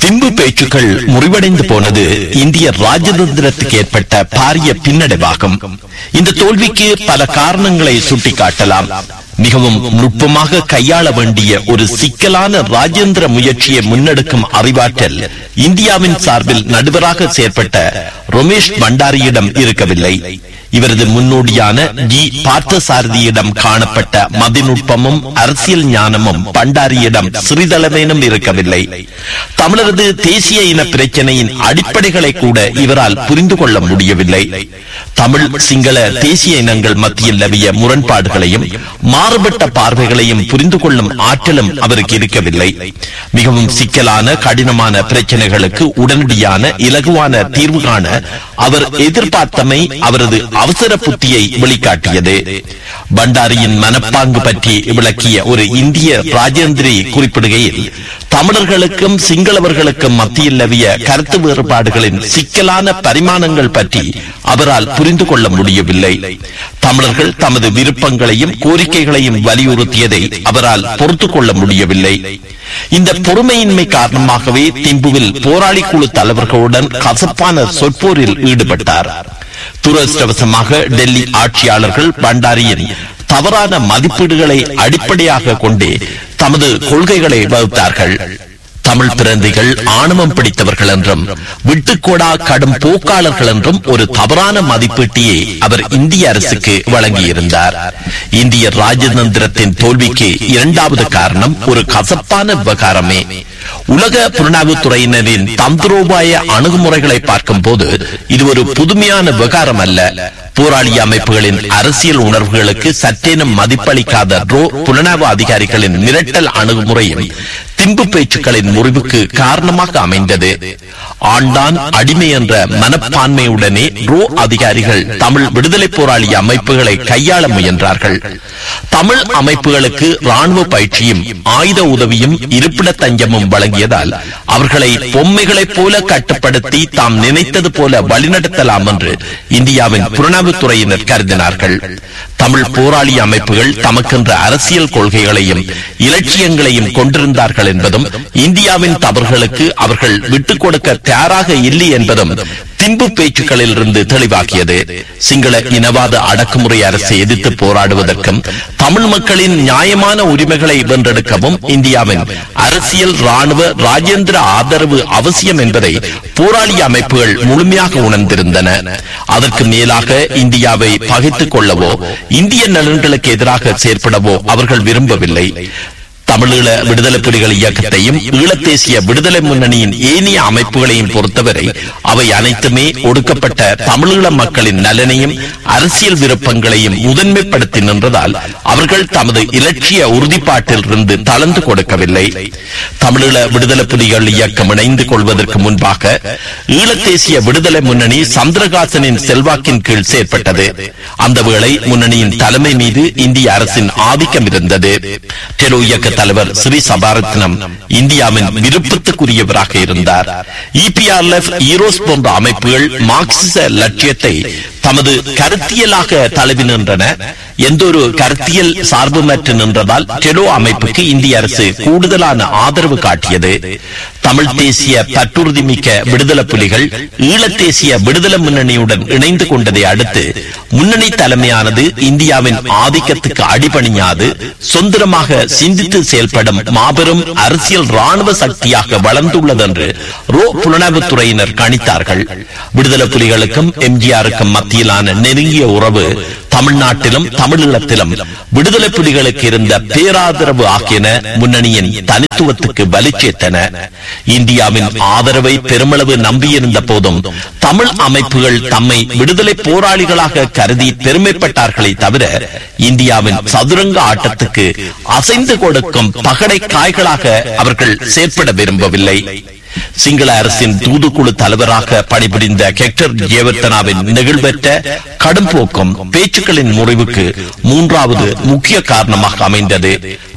திம்பு பேச்சுக்கள் முறிவடைந்து போனது இந்திய ராஜதந்திரத்துக்கு ஏற்பட்ட பாரிய பின்னடைவாகும் இந்த தோல்விக்கு பல காரணங்களை சுட்டிக்காட்டலாம் மிகவும் நுட்பமாக கையாள வேண்டிய ஒரு சிக்கலான ராஜேந்திர முயற்சியை முன்னெடுக்கும் அறிவாற்றல் இந்தியாவின் சார்பில் நடுவராக செயற்பட்ட ரமேஷ் பண்டாரியிடம் இருக்கவில்லை இவரது முன்னோடியான ஜி பார்த்தசாரதியிடம் காணப்பட்ட மதிநுட்பமும் அரசியல் ஞானமும் பண்டாரியிடம் சிறிதளவேனும் இருக்கவில்லை தமிழரது தேசிய இன பிரச்சனையின் அடிப்படைகளை கூட இவரால் புரிந்து கொள்ள முடியவில்லை தமிழ் சிங்கள தேசிய இனங்கள் மத்தியில் நிலவிய முரண்பாடுகளையும் மாறுபட்ட பார்வைகளையும் புரிந்து கொள்ளும் ஆற்றலும் அவருக்கு இருக்கவில்லை மிகவும் சிக்கலான கடினமான பிரச்சனைகளுக்கு உடனடியான இலகுவான தீர்வு காண அவர் எதிர்பார்த்தமை அவரது அவசர புத்தியை வெளிக்காட்டியது பண்டாரியின் மனப்பாங்கு பற்றி விளக்கிய ஒரு இந்திய ராஜேந்திரி குறிப்பிடுகையில் தமிழர்களுக்கும் சிங்களவர்களுக்கும் மத்தியில் நிலவிய கருத்து வேறுபாடுகளின் சிக்கலான பரிமாணங்கள் பற்றி அவரால் புரிந்து கொள்ள முடியவில்லை தமிழர்கள் தமது விருப்பங்களையும் கோரிக்கைகளையும் வலியுறுத்தியதை அவரால் பொறுத்து கொள்ள முடியவில்லை இந்த பொறுமையின்மை காரணமாகவே திம்புவில் போராளி குழு தலைவர்களுடன் கசப்பான சொற்போரில் ஈடுபட்டார் துரதிருஷ்டவசமாக டெல்லி ஆட்சியாளர்கள் பண்டாரியின் தவறான மதிப்பீடுகளை அடிப்படையாக கொண்டே தமது கொள்கைகளை வகுத்தார்கள் தமிழ் பிறந்திகள் ஆணவம் பிடித்தவர்கள் என்றும் விட்டுக்கோடா கடும் போக்காளர்கள் என்றும் ஒரு தவறான மதிப்பீட்டியை அவர் இந்திய அரசுக்கு வழங்கியிருந்தார் இந்திய ராஜதந்திரத்தின் தோல்விக்கு இரண்டாவது காரணம் ஒரு கசப்பான விவகாரமே உலக புலனாய்வுத்துறையினரின் தந்திரோபாய அணுகுமுறைகளை பார்க்கும் போது இது ஒரு புதுமையான விவகாரம் அல்ல போராளி அமைப்புகளின் அரசியல் உணர்வுகளுக்கு சற்றேனும் மதிப்பளிக்காத ரோ புலனாய்வு அதிகாரிகளின் மிரட்டல் அணுகுமுறையும் திம்பு பேச்சுக்களின் முறிவுக்கு காரணமாக அமைந்தது ஆண்டான் அடிமை என்ற மனப்பான்மையுடனே ரோ அதிகாரிகள் தமிழ் விடுதலை போராளி அமைப்புகளை கையாள முயன்றார்கள் தமிழ் அமைப்புகளுக்கு ராணுவ பயிற்சியும் ஆயுத உதவியும் இருப்பிட தஞ்சமும் வழங்கியதால் அவர்களை பொம்மைகளைப் போல கட்டுப்படுத்தி தாம் நினைத்தது போல வழிநடத்தலாம் என்று இந்தியாவின் புலனாய்வுத்துறையினர் கருதினார்கள் தமிழ் போராளி அமைப்புகள் தமக்கென்ற அரசியல் கொள்கைகளையும் இலட்சியங்களையும் கொண்டிருந்தார்கள் என்பதும் இந்தியாவின் தவறுகளுக்கு அவர்கள் விட்டுக் கொடுக்க தயாராக இல்லை என்பதும் திம்பு பேச்சுக்களில் இருந்து தெளிவாக்கியது சிங்கள இனவாத அடக்குமுறை அரசை எதிர்த்து போராடுவதற்கும் தமிழ் மக்களின் நியாயமான உரிமைகளை வென்றெடுக்கவும் இந்தியாவின் அரசியல் ராணுவ ராஜேந்திர ஆதரவு அவசியம் என்பதை போராளி அமைப்புகள் முழுமையாக உணர்ந்திருந்தன அதற்கு மேலாக இந்தியாவை பகைத்துக் கொள்ளவோ இந்திய நலன்களுக்கு எதிராக செயற்படவோ அவர்கள் விரும்பவில்லை தமிழீழ விடுதலை புலிகள் இயக்கத்தையும் ஈழத்தேசிய விடுதலை முன்னணியின் ஏனைய அமைப்புகளையும் பொறுத்தவரை அவை அனைத்துமே ஒடுக்கப்பட்ட தமிழீழ மக்களின் நலனையும் அரசியல் விருப்பங்களையும் முதன்மைப்படுத்தி நின்றதால் அவர்கள் தமது இலட்சிய உறுதிப்பாட்டில் இருந்து தளர்ந்து கொடுக்கவில்லை தமிழீழ விடுதலை புலிகள் இயக்கம் இணைந்து கொள்வதற்கு முன்பாக ஈழத்தேசிய விடுதலை முன்னணி சந்திரகாசனின் செல்வாக்கின் கீழ் செயற்பட்டது அந்த வேளை முன்னணியின் தலைமை மீது இந்திய அரசின் ஆதிக்கம் இருந்தது டெலோ இயக்க தலைவர் ஸ்ரீ சபாரத்னம் இந்தியாவின் விருப்பத்துக்குரியவராக இருந்தார் இபிஆர்எஃப் ஈரோஸ் போன்ற அமைப்புகள் மார்க்சிச லட்சியத்தை தமது கருத்தியலாக தழுவி நின்றன எந்த ஒரு கருத்தியல் சார்புமற்று நின்றதால் டெலோ அமைப்புக்கு இந்திய அரசு கூடுதலான ஆதரவு காட்டியது தமிழ் தேசிய பற்றுறுதி மிக்க விடுதலை புலிகள் ஈழத்தேசிய விடுதலை முன்னணியுடன் இணைந்து கொண்டதை அடுத்து முன்னணி தலைமையானது இந்தியாவின் ஆதிக்கத்துக்கு அடிபணியாது சுதந்திரமாக சிந்தித்து செயல்படும் மாபெரும் அரசியல் ராணுவ சக்தியாக வளர்ந்துள்ளது என்று ரோ புலனாய்வுத்துறையினர் கணித்தார்கள் விடுதலை புலிகளுக்கும் எம்ஜிஆருக்கும் மத்தியிலான நெருங்கிய உறவு தமிழ்நாட்டிலும் தமிழீழத்திலும் விடுதலை புலிகளுக்கு இருந்த பேராதரவு ஆகியன முன்னணியின் தனித்துவத்துக்கு வலி சேர்த்தன இந்தியாவின் ஆதரவை பெருமளவு நம்பியிருந்த போதும் தமிழ் அமைப்புகள் தம்மை விடுதலை போராளிகளாக கருதி பெருமைப்பட்டார்களே தவிர இந்தியாவின் சதுரங்க ஆட்டத்துக்கு அசைந்து கொடுக்கும் பகடை காய்களாக அவர்கள் செயற்பட விரும்பவில்லை சிங்கள அரசின் தூதுக்குழு தலைவராக பணிபுரிந்த ஹெக்டர் ஜேவர்த்தனாவின் நிகழ்வற்ற கடும் போக்கும் பேச்சுக்களின் முறிவுக்கு மூன்றாவது முக்கிய காரணமாக அமைந்தது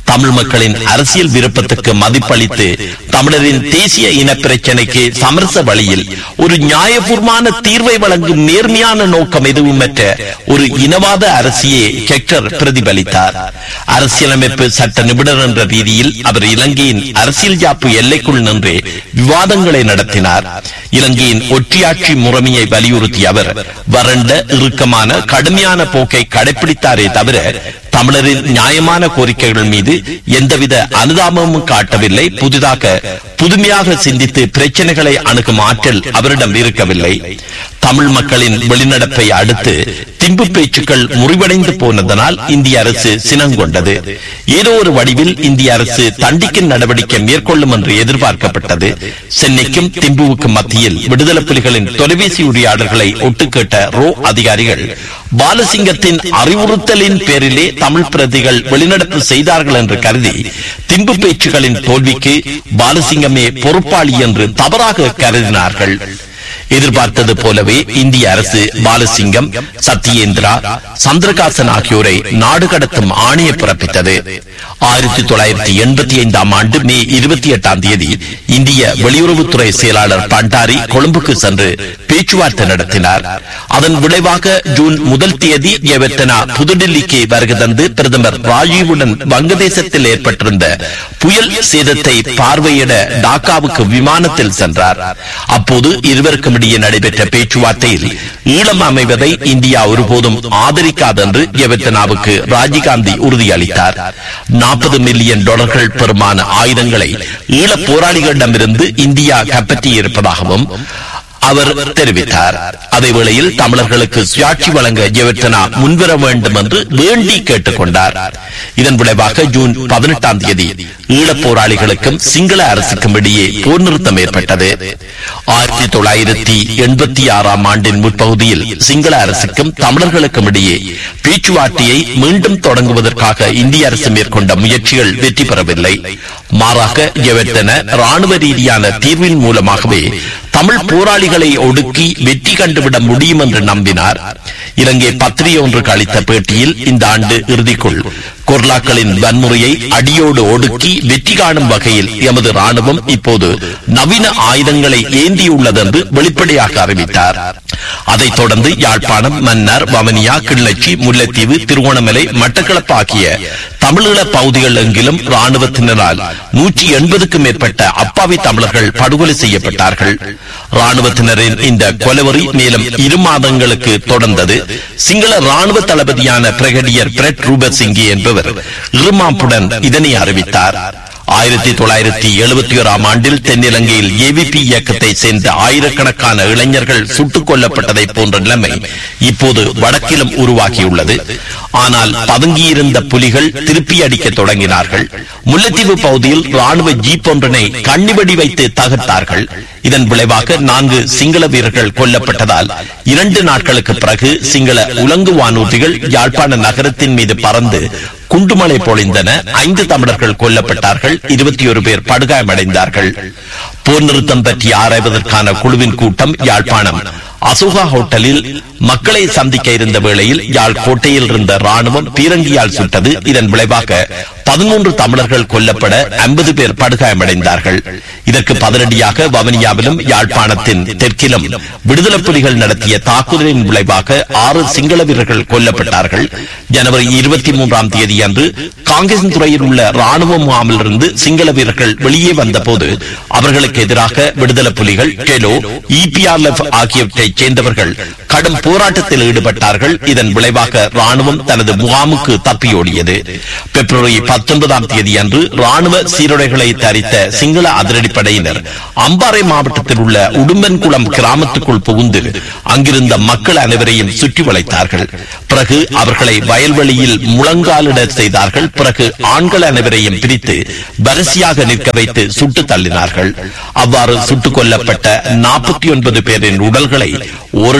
தமிழ் மக்களின் அரசியல் விருப்பத்துக்கு மதிப்பளித்து தமிழரின் தேசிய இன பிரச்சினைக்கு சமரச வழியில் ஒரு நியாயபூர்வமான தீர்வை வழங்கும் நேர்மையான நோக்கம் எதுவுமற்ற ஒரு இனவாத அரசியே கெக்டர் பிரதிபலித்தார் அரசியலமைப்பு சட்ட நிபுணர் என்ற ரீதியில் அவர் இலங்கையின் அரசியல் யாப்பு எல்லைக்குள் நின்று விவாதங்களை நடத்தினார் இலங்கையின் ஒற்றியாட்சி முறைமையை வலியுறுத்திய அவர் வறண்ட இறுக்கமான கடுமையான போக்கை கடைபிடித்தாரே தவிர தமிழரின் நியாயமான கோரிக்கைகள் மீது எந்தவித அனுதாபமும் காட்டவில்லை புதிதாக புதுமையாக சிந்தித்து பிரச்சனைகளை அணுகும் ஆற்றல் அவரிடம் இருக்கவில்லை தமிழ் மக்களின் வெளிநடப்பை அடுத்து திம்பு பேச்சுக்கள் முறிவடைந்து போனதனால் இந்திய அரசு சினங்கொண்டது ஏதோ ஒரு வடிவில் இந்திய அரசு தண்டிக்கும் நடவடிக்கை மேற்கொள்ளும் என்று எதிர்பார்க்கப்பட்டது சென்னைக்கும் திம்புவுக்கும் மத்தியில் விடுதலை புலிகளின் தொலைபேசி உரையாடல்களை ஒட்டுக்கேட்ட ரோ அதிகாரிகள் பாலசிங்கத்தின் அறிவுறுத்தலின் பேரிலே தமிழ் பிரதிகள் வெளிநடப்பு செய்தார்கள் என்று கருதி திம்பு பேச்சுகளின் தோல்விக்கு பாலசிங்கமே பொறுப்பாளி என்று தவறாக கருதினார்கள் எதிர்பார்த்தது போலவே இந்திய அரசு பாலசிங்கம் சத்யேந்திரா சந்திரகாசன் ஆகியோரை நாடு கடத்தும் ஆணையை பிறப்பித்தது ஆயிரத்தி தொள்ளாயிரத்தி எண்பத்தி ஐந்தாம் ஆண்டு மே இருபத்தி எட்டாம் தேதி இந்திய வெளியுறவுத்துறை செயலாளர் பண்டாரி கொழும்புக்கு சென்று பேச்சுவார்த்தை நடத்தினார் அதன் விளைவாக ஜூன் முதல் தேதி எவத்தனா புதுடில்லிக்கு வருகை தந்து பிரதமர் ராஜீவுடன் வங்கதேசத்தில் ஏற்பட்டிருந்த புயல் சேதத்தை பார்வையிட டாக்காவுக்கு விமானத்தில் சென்றார் அப்போது இருவருக்கும் இடையே நடைபெற்ற பேச்சுவார்த்தையில் ஈழம் அமைவதை இந்தியா ஒருபோதும் ஆதரிக்காது என்று எவத்தனாவுக்கு ராஜீவ்காந்தி உறுதியளித்தார் நாற்பது மில்லியன் டாலர்கள் பெருமான ஆயுதங்களை ஈழப் போராளிகளிடமிருந்து இந்தியா கைப்பற்றியிருப்பதாகவும் அவர் தெரிவித்தார் அதே வேளையில் தமிழர்களுக்கு சுயாட்சி வழங்க ஜெவர்த்தனா முன்வர வேண்டும் என்று வேண்டி கேட்டுக் கொண்டார் இதன் விளைவாக ஜூன் பதினெட்டாம் தேதி ஈழப் போராளிகளுக்கும் சிங்கள அரசுக்கும் இடையே போர் நிறுத்தம் ஏற்பட்டது ஆயிரத்தி தொள்ளாயிரத்தி எண்பத்தி ஆறாம் ஆண்டின் முற்பகுதியில் சிங்கள அரசுக்கும் தமிழர்களுக்கும் இடையே பேச்சுவார்த்தையை மீண்டும் தொடங்குவதற்காக இந்திய அரசு மேற்கொண்ட முயற்சிகள் வெற்றி பெறவில்லை மாறாக ஜெவர்த்தன ராணுவ ரீதியான தீர்வின் மூலமாகவே தமிழ் போராளிகளை ஒடுக்கி வெற்றி கண்டுவிட முடியும் என்று நம்பினார் இலங்கை பத்திரிகை ஒன்றுக்கு அளித்த பேட்டியில் இந்த ஆண்டு இறுதிக்குள் கொர்லாக்களின் வன்முறையை அடியோடு ஒடுக்கி வெற்றி காணும் வகையில் எமது ராணுவம் இப்போது நவீன ஆயுதங்களை ஏந்தியுள்ளது என்று வெளிப்படையாக அறிவித்தார் அதைத் தொடர்ந்து யாழ்ப்பாணம் மன்னார் வவனியா கிள்ளச்சி முல்லைத்தீவு திருவோணமலை மட்டக்களப்பு ஆகிய தமிழீழ பகுதிகள் எங்கிலும் ராணுவத்தினரால் நூற்றி எண்பதுக்கும் மேற்பட்ட அப்பாவி தமிழர்கள் படுகொலை செய்யப்பட்டார்கள் ராணுவத்தினரின் இந்த கொலவரி மேலும் இரு மாதங்களுக்கு தொடர்ந்தது சிங்கள ராணுவ தளபதியான பிரகடியர் பிரெட் ரூபர் சிங்கி என்பவர் இருமாப்புடன் இதனை அறிவித்தார் ஆயிரத்தி தொள்ளாயிரத்தி எழுபத்தி ஓராம் ஆண்டில் தென்னிலங்கையில் ஏவிபி இயக்கத்தை சேர்ந்த ஆயிரக்கணக்கான இளைஞர்கள் சுட்டுக் கொல்லப்பட்டதை போன்ற நிலைமை இப்போது வடக்கிலும் உருவாகியுள்ளது ஆனால் பதுங்கியிருந்த புலிகள் திருப்பி அடிக்க தொடங்கினார்கள் முல்லைத்தீவு பகுதியில் ராணுவ ஜீப் ஒன்றினை கண்ணிவடி வைத்து தகர்த்தார்கள் இதன் விளைவாக நான்கு சிங்கள வீரர்கள் கொல்லப்பட்டதால் இரண்டு நாட்களுக்கு பிறகு சிங்கள உலங்கு வானூர்திகள் யாழ்ப்பாண நகரத்தின் மீது பறந்து குண்டுமலை பொழிந்தன ஐந்து தமிழர்கள் கொல்லப்பட்டார்கள் இருபத்தி ஒரு பேர் படுகாயமடைந்தார்கள் போர் நிறுத்தம் பற்றி ஆராய்வதற்கான குழுவின் கூட்டம் யாழ்ப்பாணம் அசோகா ஹோட்டலில் மக்களை சந்திக்க இருந்த வேளையில் யாழ் கோட்டையில் இருந்த ராணுவம் பீரங்கியால் சுட்டது இதன் விளைவாக பதிமூன்று தமிழர்கள் கொல்லப்பட ஐம்பது பேர் படுகாயமடைந்தார்கள் இதற்கு பதிலடியாக வவனியாவிலும் யாழ்ப்பாணத்தின் தெற்கிலும் விடுதலை புலிகள் நடத்திய தாக்குதலின் விளைவாக ஆறு சிங்கள வீரர்கள் கொல்லப்பட்டார்கள் ஜனவரி இருபத்தி மூன்றாம் தேதி அன்று காங்கிரஸ் துறையில் உள்ள ராணுவ முகாமிலிருந்து சிங்கள வீரர்கள் வெளியே வந்தபோது அவர்களுக்கு எதிராக விடுதலை புலிகள் டெலோ இபிஆர்எஃப் ஆகியவற்றைச் சேர்ந்தவர்கள் கடும் போராட்டத்தில் ஈடுபட்டார்கள் இதன் விளைவாக ராணுவம் தனது முகாமுக்கு தப்பியோடியது பிப்ரவரி பத்தொன்பதாம் தேதி அன்று ராணுவ சீருடைகளை தரித்த சிங்கள அதிரடிப்படையினர் அம்பாறை மாவட்டத்தில் உள்ள உடும்பன்குளம் கிராமத்துக்குள் புகுந்து அங்கிருந்த மக்கள் அனைவரையும் சுற்றி வளைத்தார்கள் பிறகு அவர்களை வயல்வெளியில் முழங்காலிட செய்தார்கள் பிறகு ஆண்கள் அனைவரையும் பிரித்து வரிசையாக நிற்க வைத்து சுட்டு தள்ளினார்கள் அவ்வாறு சுட்டுக் கொல்லப்பட்ட நாற்பத்தி ஒன்பது பேரின் உடல்களை ஓரிடத்தில்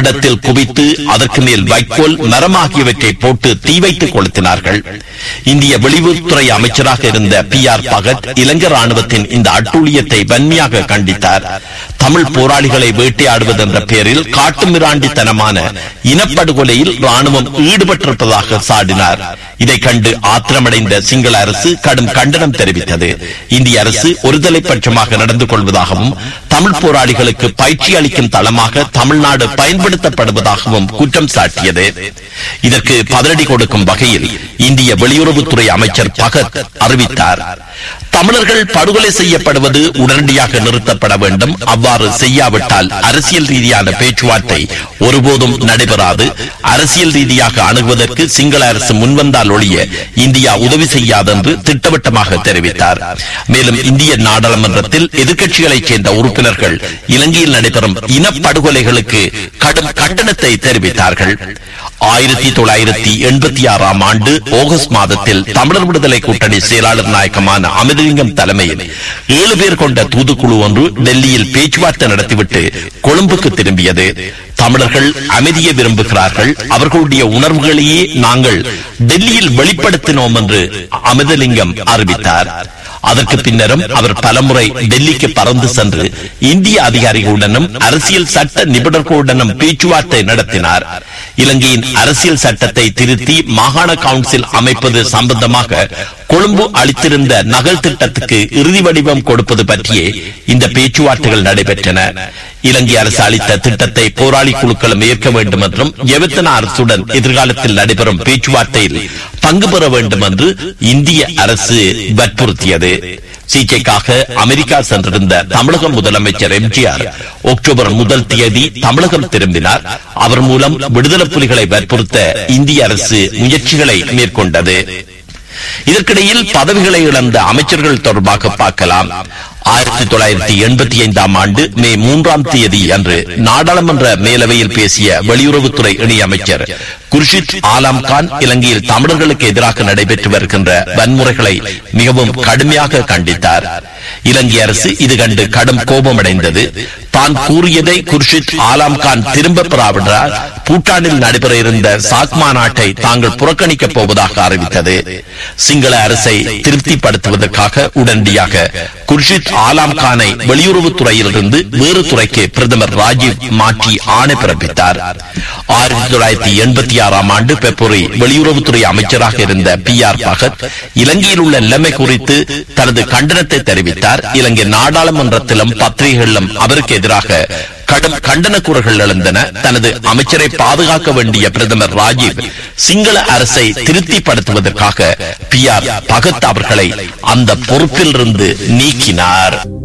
குவித்து அதற்கு மேல் வைக்கோல் மரம் ஆகியவற்றை போட்டு தீ வைத்து கொளுத்தினார்கள் இந்திய வெளியுறவுத்துறை அமைச்சராக இருந்த பி ஆர் பகத் இலங்கை ராணுவத்தின் இந்த அட்டூழியத்தை வன்மையாக கண்டித்தார் தமிழ் போராளிகளை வேட்டையாடுவது என்ற பெயரில் காட்டுமிராண்டித்தனமான இனப்படுகொலையில் ராணுவம் ஈடுபட்டிருப்பதாக சாடினார் இதை கண்டு ஆத்திரமடைந்த சிங்கள அரசு கடும் கண்டனம் தெரிவித்தது இந்திய அரசு ஒருதலை பட்சமாக நடந்து கொள்வதாகவும் தமிழ் போராளிகளுக்கு பயிற்சி அளிக்கும் தளமாக தமிழ்நாடு பயன்படுத்தப்படுவதாகவும் குற்றம் சாட்டியது இதற்கு பதிலடி கொடுக்கும் வகையில் இந்திய வெளியுறவுத்துறை அமைச்சர் பகத் அறிவித்தார் தமிழர்கள் படுகொலை செய்யப்படுவது உடனடியாக நிறுத்தப்பட வேண்டும் அவ்வாறு செய்யாவிட்டால் அரசியல் ரீதியான பேச்சுவார்த்தை ஒருபோதும் நடைபெறாது அரசியல் ரீதியாக அணுகுவதற்கு சிங்கள அரசு முன்வந்தால் ஒழிய இந்தியா உதவி செய்யாது என்று திட்டவட்டமாக தெரிவித்தார் மேலும் இந்திய நாடாளுமன்றத்தில் எதிர்க்கட்சிகளைச் சேர்ந்த உறுப்பினர்கள் இலங்கையில் நடைபெறும் இனப்படுகொலைகளுக்கு கடும் கண்டனத்தை தெரிவித்தார்கள் ஆயிரத்தி தொள்ளாயிரத்தி எண்பத்தி ஆறாம் ஆண்டு ஆகஸ்ட் மாதத்தில் தமிழர் விடுதலை கூட்டணி செயலாளர் நாயகமான அமிர்தலிங்கம் தலைமையில் ஏழு பேர் கொண்ட தூதுக்குழு ஒன்று டெல்லியில் பேச்சுவார்த்தை நடத்திவிட்டு கொழும்புக்கு திரும்பியது தமிழர்கள் அமைதியை விரும்புகிறார்கள் அவர்களுடைய உணர்வுகளையே நாங்கள் டெல்லியில் வெளிப்படுத்தினோம் என்று அமிர்தலிங்கம் அறிவித்தார் அதற்கு பின்னரும் அவர் பலமுறை டெல்லிக்கு பறந்து சென்று இந்திய அதிகாரிகளுடனும் அரசியல் சட்ட நிபுணர்களுடனும் பேச்சுவார்த்தை நடத்தினார் இலங்கையின் அரசியல் சட்டத்தை திருத்தி மாகாண கவுன்சில் அமைப்பது சம்பந்தமாக கொழும்பு அளித்திருந்த நகல் திட்டத்துக்கு இறுதி வடிவம் கொடுப்பது பற்றியே இந்த பேச்சுவார்த்தைகள் நடைபெற்றன இலங்கை அரசு அளித்த திட்டத்தை போராளி குழுக்களும் ஏற்க வேண்டும் என்றும் எவத்தன அரசுடன் எதிர்காலத்தில் நடைபெறும் பேச்சுவார்த்தையில் பங்கு பெற வேண்டும் என்று இந்திய அரசு வற்புறுத்தியது சிகிச்சைக்காக அமெரிக்கா சென்றிருந்த தமிழக முதலமைச்சர் எம்ஜிஆர் அக்டோபர் முதல் தேதி தமிழகம் திரும்பினார் அவர் மூலம் விடுதலை புலிகளை வற்புறுத்த இந்திய அரசு முயற்சிகளை மேற்கொண்டது இதற்கிடையில் பதவிகளை இழந்த அமைச்சர்கள் தொடர்பாக பார்க்கலாம் ஆயிரத்தி தொள்ளாயிரத்தி எண்பத்தி ஐந்தாம் ஆண்டு மே மூன்றாம் தேதி அன்று நாடாளுமன்ற மேலவையில் பேசிய வெளியுறவுத்துறை இணையமைச்சர் குர்ஷித் ஆலாம் கான் இலங்கையில் தமிழர்களுக்கு எதிராக நடைபெற்று வருகின்ற வன்முறைகளை மிகவும் கடுமையாக கண்டித்தார் இலங்கை அரசு இது கண்டு கடும் கோபமடைந்தது தான் கூறியதை குர்ஷித் ஆலாம் கான் திரும்ப பெறாவிட்டால் பூட்டானில் நடைபெற இருந்த சாக் மாநாட்டை தாங்கள் புறக்கணிக்கப் போவதாக அறிவித்தது சிங்கள அரசை திருப்திப்படுத்துவதற்காக உடனடியாக குர்ஷித் ஆலாம் கானை வெளியுறவுத்துறையிலிருந்து வேறு துறைக்கு பிரதமர் ராஜீவ் மாற்றி ஆணை பிறப்பித்தார் ஆயிரத்தி தொள்ளாயிரத்தி எண்பத்தி ஆறாம் ஆண்டு பிப்ரவரி வெளியுறவுத்துறை அமைச்சராக இருந்த பி ஆர் பகத் இலங்கையில் உள்ள நிலைமை குறித்து தனது கண்டனத்தை தெரிவித்தார் இலங்கை நாடாளுமன்றத்திலும் பத்திரிகைகளிலும் அவருக்கு எதிராக கடும் கண்டன குரல்கள் எழுந்தன தனது அமைச்சரை பாதுகாக்க வேண்டிய பிரதமர் ராஜீவ் சிங்கள அரசை திருப்திப்படுத்துவதற்காக பி ஆர் பகத் அவர்களை அந்த பொறுப்பிலிருந்து நீக்கினார்